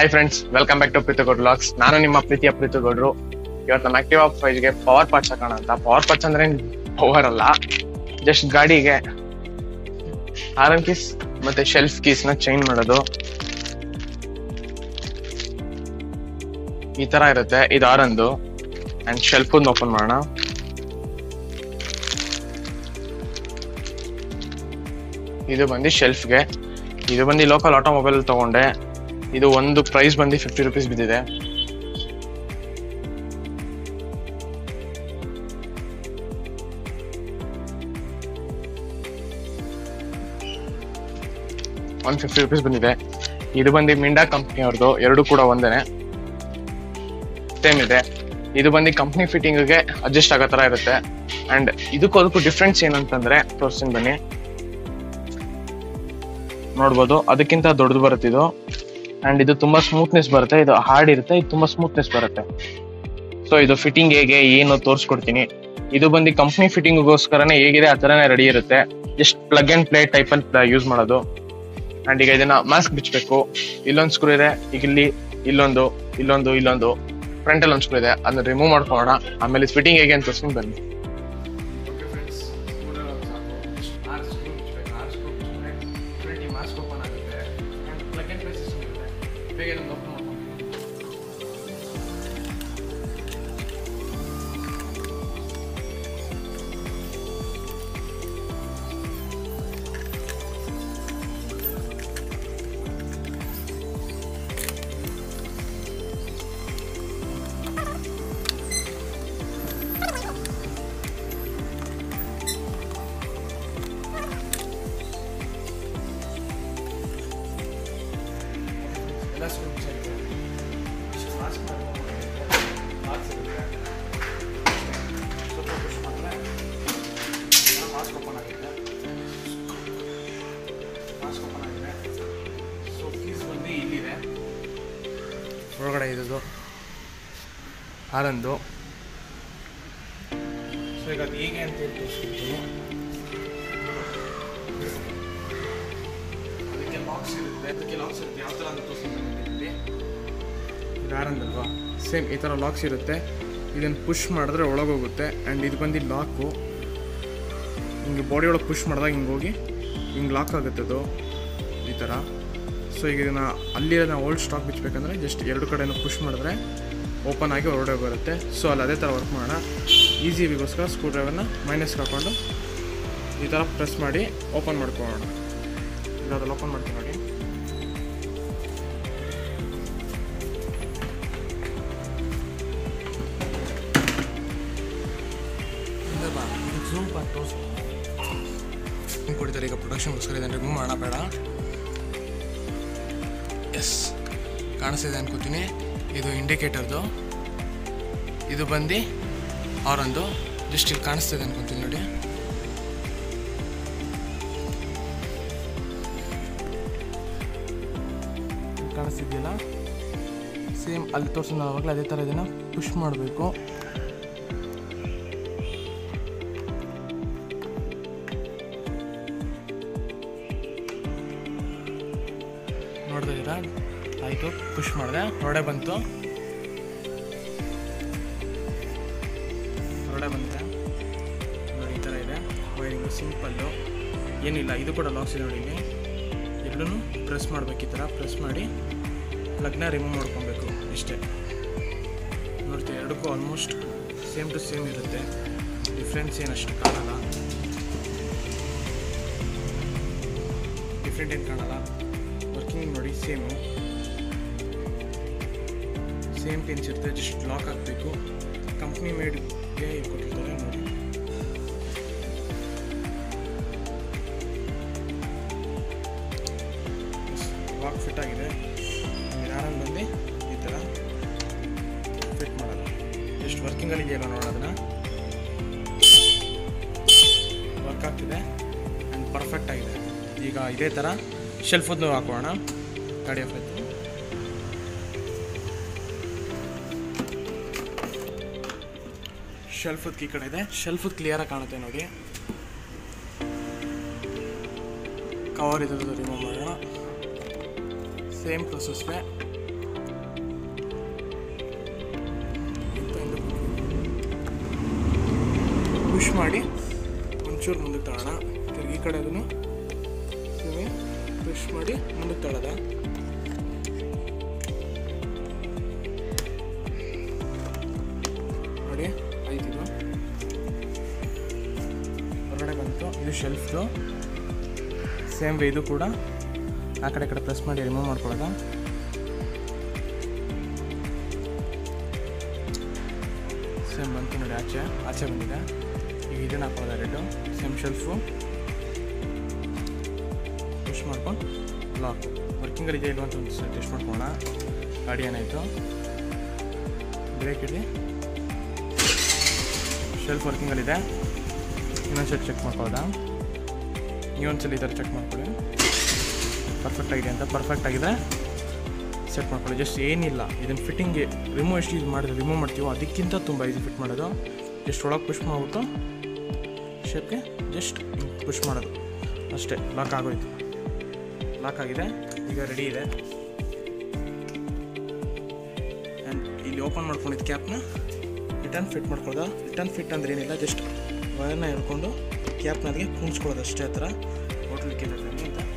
hi friends welcome back to Preethigowd blogs ನಾನು ನಿಮ್ಮ ಪ್ರೀತಿಯ ಪ್ರೀತಿಗೌಡ್ರು ಇವತ್ತು ನಮ್ಮ ಆಕ್ಟಿವ್ ಆಫ್ ಗೆ ಪವರ್ ಪಾರ್ಟ್ಸ್ ಹಾಕೋಣ ಅಂತ ಪವರ್ ಪಾರ್ಟ್ಸ್ ಅಂದ್ರೆ ಪವರ್ ಅಲ್ಲ ಜಸ್ಟ್ ಗಾಡಿಗೆ ಆರನ್ ಕೀಸ್ ಮತ್ತೆ ಶೆಲ್ಫ್ ಕೀಸ್ ನ ಚೇಂಜ್ ಮಾಡೋದು ಈ ತರ ಇರುತ್ತೆ ಇದು ಆರಂದು ಅಂಡ್ ಶೆಲ್ಫ್ ಓಪನ್ ಮಾಡೋಣ ಇದು ಬಂದು ಶೆಲ್ಫ್ಗೆ ಇದು ಬಂದು ಲೋಕಲ್ ಆಟೋಮೊಬೈಲ್ ತಗೊಂಡೆ ಇದು ಒಂದು ಪ್ರೈಸ್ ಬಂದು ಫಿಫ್ಟಿ ರುಪೀಸ್ ಬಿದ್ದಿದೆ ಒನ್ ಫಿಫ್ಟಿ ರುಪೀಸ್ ಬಂದಿದೆ ಇದು ಬಂದು ಮಿಂಡಾ ಕಂಪ್ನಿ ಅವ್ರದ್ದು ಎರಡು ಕೂಡ ಒಂದೇನೆ ಸೇಮ್ ಇದೆ ಇದು ಬಂದು ಕಂಪ್ನಿ ಫಿಟ್ಟಿಂಗ್ಗೆ ಅಡ್ಜಸ್ಟ್ ಆಗೋ ತರ ಇರುತ್ತೆ ಅಂಡ್ ಇದಕ್ಕೂ ಅದಕ್ಕೂ ಡಿಫ್ರೆನ್ಸ್ ಏನಂತಂದ್ರೆ ತೋರಿಸ್ತೀನಿ ಬನ್ನಿ ನೋಡ್ಬೋದು ಅದಕ್ಕಿಂತ ದೊಡ್ಡದು ಬರುತ್ತೆ ಇದು ಅಂಡ್ ಇದು ತುಂಬಾ ಸ್ಮೂತ್ನೆಸ್ ಬರುತ್ತೆ ಇದು ಹಾರ್ಡ್ ಇರುತ್ತೆ ಇದು ತುಂಬಾ ಸ್ಮೂತ್ನೆಸ್ ಬರುತ್ತೆ ಸೊ ಇದು ಫಿಟ್ಟಿಂಗ್ ಹೇಗೆ ಏನು ತೋರಿಸ್ಕೊಡ್ತೀನಿ ಇದು ಬಂದು ಕಂಪ್ನಿ ಫಿಟ್ಟಿಂಗ್ಗೋಸ್ಕರನೇ ಹೇಗಿದೆ ಆ ಥರನೇ ರೆಡಿ ಇರುತ್ತೆ just plug and play type ಅಲ್ಲಿ ಯೂಸ್ ಮಾಡೋದು ಅಂಡ್ ಈಗ ಇದನ್ನ ಮಾಸ್ಕ್ ಬಿಚ್ಚಬೇಕು ಇಲ್ಲೊಂದು ಸ್ಕ್ರೂ ಇದೆ ಈಗ ಇಲ್ಲಿ ಇಲ್ಲೊಂದು ಇಲ್ಲೊಂದು ಇಲ್ಲೊಂದು ಫ್ರಂಟ್ ಅಲ್ಲಿ ಒಂದು ಸ್ಕ್ರೂ ಇದೆ ಅದನ್ನ ರಿಮೂವ್ ಮಾಡ್ಕೊಳ್ಳೋಣ ಆಮೇಲೆ ಫಿಟ್ಟಿಂಗ್ ಹೇಗೆ ಅಂತ ತೋರಿಸ್ಕೊಂಡು ಬನ್ನಿ ಎಲ್ಲ ಸ್ಕ್ರೂ ಇದೆ ಇಷ್ಟು ಮಾಸ್ಕ್ ಮಾಸ್ಕ್ ಇರುತ್ತೆ ಸ್ವಲ್ಪ push ಮಾಡಿದ್ರೆ ಮಾಸ್ಕ್ ಓಪನ್ ಆಗುತ್ತೆ ಮಾಸ್ಕ್ ಓಪನ್ ಆಗಿದೆ ಸೊ ಕೀಸ್ ಬಂದು ಇಲ್ಲಿದೆ ಒಳಗಡೆ ಇರೋದು ಹಾಲಂದು ಸೊ ಈಗ ಅದು ಹೇಗೆ ಅಂತ ಹೇಳಿ ತೋರಿಸ್ಬಿಡ್ತೀನಿ ಅದಕ್ಕೆ ಲಾಕ್ಸ್ ಇರುತ್ತೆ ಅದಕ್ಕೆ ಲಾಕ್ಸ್ ಇರುತ್ತೆ ಯಾವ ಥರ ಅಂತ ತೋರಿಸ್ತೀನಿ ಇದು ಆರಂದಲ್ವಾ ಸೇಮ್ ಈ ಥರ ಲಾಕ್ಸ್ ಇರುತ್ತೆ ಇದನ್ನು ಪುಷ್ ಮಾಡಿದ್ರೆ ಒಳಗೋಗುತ್ತೆ ಆ್ಯಂಡ್ ಇದು ಬಂದು ಲಾಕು ಹಿಂಗೆ ಬಾಡಿ ಒಳಗೆ ಪುಷ್ ಮಾಡಿದಾಗ ಹಿಂಗೆ ಹೋಗಿ ಹಿಂಗೆ ಲಾಕ್ ಆಗುತ್ತೆ ಅದು ಈ ಥರ ಸೊ ಈಗ ಇದನ್ನು ಅಲ್ಲಿರೋದನ್ನ ಓಲ್ಡ್ ಸ್ಟಾಕ್ ಬಿಚ್ಚಬೇಕಂದ್ರೆ ಜಸ್ಟ್ ಎರಡು ಕಡೆನೂ ಪುಷ್ ಮಾಡಿದ್ರೆ ಓಪನ್ ಆಗಿ ಹೊರಡೆ ಬರುತ್ತೆ ಸೊ ಅಲ್ಲಿ ಅದೇ ಥರ ವರ್ಕ್ ಮಾಡೋಣ ಈಸಿಗೋಸ್ಕರ ಸ್ಕ್ರೂ ಡ್ರೈವರ್ನ ಮೈನಸ್ಗೆ ಹಾಕ್ಕೊಂಡು ಈ ಥರ ಪ್ರೆಸ್ ಮಾಡಿ ಓಪನ್ ಮಾಡ್ಕೊಳ್ಳೋಣ ಈಗ ಅದ್ರಲ್ಲಿ ಓಪನ್ ಮಾಡ್ತೀನಿ ನೋಡಿ ಝೂಮ್ ತೋರಿಸು ಕೊಡ್ತಾರೆ ಈಗ ಪ್ರೊಡಕ್ಷನ್ಗೋಸ್ಕರ ಇದನ್ನು ರಿಮೂವ್ ಮಾಡೋಣ ಬೇಡ ಎಸ್ ಕಾಣಿಸ್ತಿದೆ ಅನ್ಕೋತೀನಿ ಇದು ಇಂಡಿಕೇಟರ್ದು ಇದು ಬಂದು ಅವರೊಂದು ಜಸ್ಟ್ ಇಲ್ಲಿ ಕಾಣಿಸ್ತಿದೆ ಅನ್ಕೊಂತೀನಿ ನೋಡಿ ಕಾಣಿಸ್ತಿದೆಯಲ್ಲ ಸೇಮ್ ಅಲ್ಲಿ ತೋರಿಸಿದ ಅವಾಗಲೇ ಅದೇ ಥರ ಇದನ್ನು ಪುಷ್ ಮಾಡಬೇಕು ನೋಡ್ತಿದ್ದೀರಾ ಆಯಿತು ಪುಷ್ ಮಾಡಿದೆ ಹೊರಡೆ ಬಂತು ಹೊರಡೆ ಬಂತೆ ನೋಡಿ ಈ ಥರ ಇದೆ ವೈರಿಂಗು ಸಿಂಪಲ್ಲು ಏನಿಲ್ಲ ಇದು ಕೂಡ ಲಾಕ್ಸ್ ಇದೆ ನೋಡಿ ಇಲ್ಲಿ ಎರಡೂ ಪ್ರೆಸ್ ಮಾಡ್ಬೇಕು ಈ ಥರ ಪ್ರೆಸ್ ಮಾಡಿ ಪ್ಲಗ್ನ ರಿಮೂವ್ ಮಾಡ್ಕೊಬೇಕು ಇಷ್ಟೇ ನೋಡ್ತೀವಿ ಎರಡಕ್ಕೂ ಆಲ್ಮೋಸ್ಟ್ ಸೇಮ್ ಟು ಸೇಮ್ ಇರುತ್ತೆ ಡಿಫ್ರೆನ್ಸ್ ಏನಷ್ಟು ಕಾಣಲ್ಲ ಡಿಫ್ರೆಂಟ್ ಏನು ಕಾಣಲ್ಲ ವರ್ಕಿಂಗ್ ನೋಡಿ ಸೇಮು ಸೇಮ್ ಪಿನ್ಸ್ ಇರುತ್ತೆ ಜಸ್ಟ್ ಲಾಕ್ ಹಾಕಬೇಕು ಕಂಪ್ನಿ ಮೇಡ್ಗೆ ಕೊಟ್ಟಿರ್ತಾರೆ ನೋಡಿ ಲಾಕ್ ಫಿಟ್ ಆಗಿದೆ ಯಾರನ್ನು ಬಂದು ಈ ಥರ ಫಿಟ್ ಮಾಡೋದು ಎಷ್ಟು ವರ್ಕಿಂಗಲ್ಲಿ ಇದೆಯಲ್ಲ ನೋಡೋದನ್ನ ವರ್ಕ್ ಆಗ್ತಿದೆ ಆ್ಯಂಡ್ ಪರ್ಫೆಕ್ಟ್ ಆಗಿದೆ ಈಗ ಇದೇ ಥರ ಶೆಲ್ಫದ್ದು ಹಾಕೋಣ ಗಾಡಿ ಆಫ್ ಆಯ್ತು ಶೆಲ್ಫದ್ ಈ ಕಡೆ ಇದೆ ಶೆಲ್ಫದ್ ಕ್ಲಿಯರಾಗಿ ಕಾಣುತ್ತೆ ನೋಡಿ ಕವರ್ ಇದ್ರದ್ದು ರಿಮೂವ್ ಮಾಡೋಣ ಸೇಮ್ ಪ್ರೊಸೆಸ್ಗೆ ಪುಷ್ ಮಾಡಿ ಒಂಚೂರು ಮುಂದಕ್ಕೆ ತಗೋಣ ತಿರ್ಗಿ ಈ ಕಡೆ ಅದನ್ನು ಪುಷ್ ಮಾಡಿ ಮುಂದಕ್ಕೆ ತಗೊಳ್ಳೋದ ನೋಡಿ ಆಯ್ತಿದು ಹೊರಗಡೆ ಬಂತು ಇದು ಶೆಲ್ಫ್ದು ಸೇಮ್ ವೇ ಇದು ಕೂಡ ಆ ಕಡೆ ಈ ಕಡೆ ಪ್ರೆಸ್ ಮಾಡಿ ರಿಮೂವ್ ಮಾಡ್ಕೊಳ್ಳೋದ ಸೇಮ್ ಬಂತು ನೋಡಿ ಆಚೆ ಆಚೆ ಬಂದಿದೆ ಈಗ ಇದನ್ನು ಹಾಕೋದ ರೆಡ್ಡು ಸೇಮ್ ಶೆಲ್ಫು ಪುಷ್ ಮಾಡ್ಕೊಂಡು ಲಾಕ್ ವರ್ಕಿಂಗಲ್ಲಿ ಇದೆ ಇಲ್ವ ಅಂತ ಒಂದು ಟೆಸ್ಟ್ ಮಾಡ್ಕೊಳ್ಳೋಣ ಗಾಡಿ ಏನಾಯಿತು ಬ್ರೇಕ್ ಇಡಿ ಶೆಲ್ಫ್ ವರ್ಕಿಂಗಲ್ಲಿದೆ ಇನ್ನೊಂದ್ಸರಿ ಚೆಕ್ ಮಾಡ್ಕೊಳ್ಳೋದಾ ನೀವೊಂದ್ಸಲ ಈ ಥರ ಚೆಕ್ ಮಾಡ್ಕೊಳ್ಳಿ ಪರ್ಫೆಕ್ಟ್ ಆಗಿದೆ ಅಂತ ಪರ್ಫೆಕ್ಟ್ ಆಗಿದೆ ಸೆಟ್ ಮಾಡ್ಕೊಳ್ಳಿ ಜಸ್ಟ್ ಏನಿಲ್ಲ ಇದನ್ನು ಫಿಟ್ಟಿಂಗ್ಗೆ ರಿಮೂವ್ ಎಷ್ಟು ಯೂಸ್ ಮಾಡಿದ್ರೆ ರಿಮೂವ್ ಮಾಡ್ತೀವೋ ಅದಕ್ಕಿಂತ ತುಂಬ ಈಸಿ ಫಿಟ್ ಮಾಡೋದು ಜಸ್ಟ್ ಒಳಗೆ ಪುಷ್ ಮಾಡ್ಬಿಟ್ಟು ಶೇಪ್ಗೆ ಜಸ್ಟ್ ಪುಷ್ ಮಾಡೋದು ಅಷ್ಟೇ ಲಾಕ್ ಆಗೋಯ್ತು ಲಾಕ್ ಆಗಿದೆ ಈಗ ರೆಡಿ ಇದೆ ಆ್ಯಂಡ್ ಇಲ್ಲಿ ಓಪನ್ ಮಾಡ್ಕೊಂಡಿದ್ದು ಕ್ಯಾಪ್ನ ರಿಟರ್ನ್ ಫಿಟ್ ಮಾಡ್ಕೊಳ್ಳೋದು ರಿಟರ್ನ್ ಫಿಟ್ ಅಂದ್ರೆ ಏನಿಲ್ಲ ಜಸ್ಟ್ ವಯರ್ನ ಹಿಡ್ಕೊಂಡು ಕ್ಯಾಪ್ನ ಅದಕ್ಕೆ ಕುಣಿಸ್ಕೊಳ್ಳೋದು ಅಷ್ಟೇ ಹತ್ರ ಹೋಟ್ಲಿಕ್ಕೆ ಅಂತ